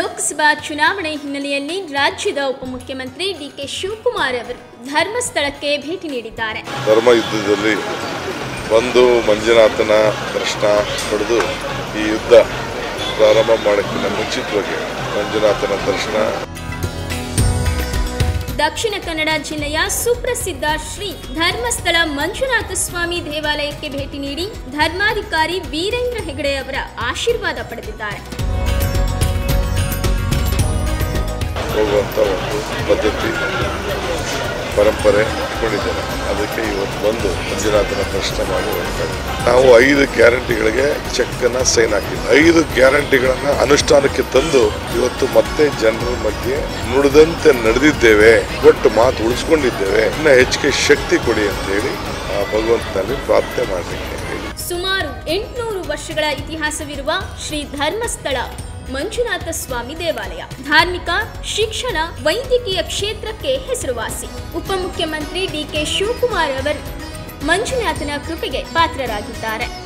ಲೋಕಸಭಾ ಚುನಾವಣೆ ಹಿನ್ನೆಲೆಯಲ್ಲಿ ರಾಜ್ಯದ ಉಪಮುಖ್ಯಮಂತ್ರಿ ಡಿಕೆ ಶಿವಕುಮಾರ್ ಅವರು ಧರ್ಮಸ್ಥಳಕ್ಕೆ ಭೇಟಿ ನೀಡಿದ್ದಾರೆ ಧರ್ಮ ಯುದ್ಧದಲ್ಲಿ ಬಂದು ಮಂಜುನಾಥನ ದರ್ಶನ ಪಡೆದು ಈ ಯುದ್ಧ ಪ್ರಾರಂಭ ಮಾಡೋಕ್ಕಿಂತ ಮುಂಚಿತವಾಗಿ ಮಂಜುನಾಥನ ದರ್ಶನ ದಕ್ಷಿಣ ಕನ್ನಡ ಜಿಲ್ಲೆಯ ಸುಪ್ರಸಿದ್ಧ ಶ್ರೀ ಧರ್ಮಸ್ಥಳ ಮಂಜುನಾಥ ಸ್ವಾಮಿ ದೇವಾಲಯಕ್ಕೆ ಭೇಟಿ ನೀಡಿ ಧರ್ಮಾಧಿಕಾರಿ ವೀರೇಂದ್ರ ಹೆಗಡೆ ಅವರ ಆಶೀರ್ವಾದ ಪಡೆದಿದ್ದಾರೆ ಹೋಗುವಂಥ ಒಂದು ಪದ್ಧತಿ ಪರಂಪರೆ ಇಟ್ಕೊಂಡಿದ್ದೇನೆ ಅದಕ್ಕೆ ಇವತ್ತು ಬಂದು ಮಂಜುನಾಥನ ದರ್ಶನ ಮಾಡಿ ಹೋಗ್ತಾ ಇದ್ದೀನಿ. ನಾವು ಐದು ಗ್ಯಾರಂಟಿಗಳಿಗೆ ಚೆಕ್ಕನ್ನು ಸೈನ್ ಹಾಕಿದ್ವಿ ಐದು ಗ್ಯಾರಂಟಿಗಳನ್ನ ಅನುಷ್ಠಾನಕ್ಕೆ ತಂದು ಇವತ್ತು ಮತ್ತೆ ಜನರ ಮಧ್ಯೆ ನುಡಿದಂತೆ ನಡೆದಿದ್ದೇವೆ ಒಟ್ಟು ಮಾತು ಉಳಿಸ್ಕೊಂಡಿದ್ದೇವೆ ಇನ್ನು ಹೆಚ್ಚಿಗೆ ಶಕ್ತಿ ಕೊಡಿ ಅಂತ ಹೇಳಿ ಆ ಭಗವಂತನಲ್ಲಿ ಪ್ರಾರ್ಥನೆ ಮಾಡಲಿಕ್ಕೆ ಹೇಳಿ ಸುಮಾರು ಎಂಟುನೂರು ವರ್ಷಗಳ ಇತಿಹಾಸವಿರುವ ಶ್ರೀ ಧರ್ಮಸ್ಥಳ ಮಂಜುನಾಥ ಸ್ವಾಮಿ ದೇವಾಲಯ ಧಾರ್ಮಿಕ ಶಿಕ್ಷಣ ವೈದ್ಯಕೀಯ ಕ್ಷೇತ್ರಕ್ಕೆ ಹೆಸರುವಾಸಿ ಉಪಮುಖ್ಯಮಂತ್ರಿ ಡಿಕೆ ಶಿವಕುಮಾರ್ ಅವರು ಮಂಜುನಾಥನ ಕೃಪೆಗೆ ಪಾತ್ರರಾಗಿದ್ದಾರೆ